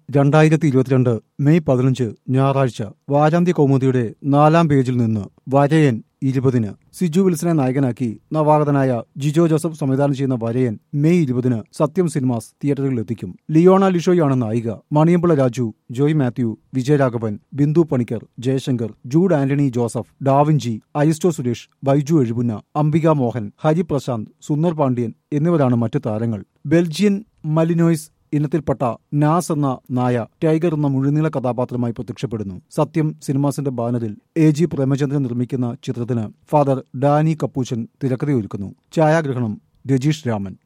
രണ്ടായിരത്തി ഇരുപത്തിരണ്ട് മെയ് പതിനഞ്ച് ഞായറാഴ്ച വാരാന്ത്യ കൗമുദിയുടെ നാലാം പേജിൽ നിന്ന് വരയൻ ഇരുപതിന് സിജു വിൽസനെ നായകനാക്കി നവാഗതനായ ജിജോ ജോസഫ് സംവിധാനം ചെയ്യുന്ന വരയൻ മെയ് ഇരുപതിന് സത്യം സിനിമാസ് തിയേറ്ററുകളിൽ എത്തിക്കും ലിയോണ ലിഷോയാണ് നായിക മണിയമ്പിള രാജു ജോയ് മാത്യു വിജയരാഘവൻ ബിന്ദു പണിക്കർ ജയശങ്കർ ജൂഡ് ആന്റണി ജോസഫ് ഡാവിഞ്ചി അരിസ്റ്റോ സുരേഷ് ബൈജു എഴുപുന്ന അംബിക മോഹൻ ഹരിപ്രശാന്ത് സുന്ദർ പാണ്ഡ്യൻ എന്നിവരാണ് മറ്റു താരങ്ങൾ ബെൽജിയൻ മലിനോയ്സ് ഇനത്തിൽപ്പെട്ട നാസ് എന്ന നായ ടൈഗർ എന്ന മുഴുനീള കഥാപാത്രമായി പ്രത്യക്ഷപ്പെടുന്നു സത്യം സിനിമാസിന്റെ ബാനറിൽ എ ജി പ്രേമചന്ദ്രൻ നിർമ്മിക്കുന്ന ചിത്രത്തിന് ഫാദർ ഡാനി കപ്പൂച്ചൻ തിരക്കഥയൊരുക്കുന്നു ഛായാഗ്രഹണം രജീഷ് രാമൻ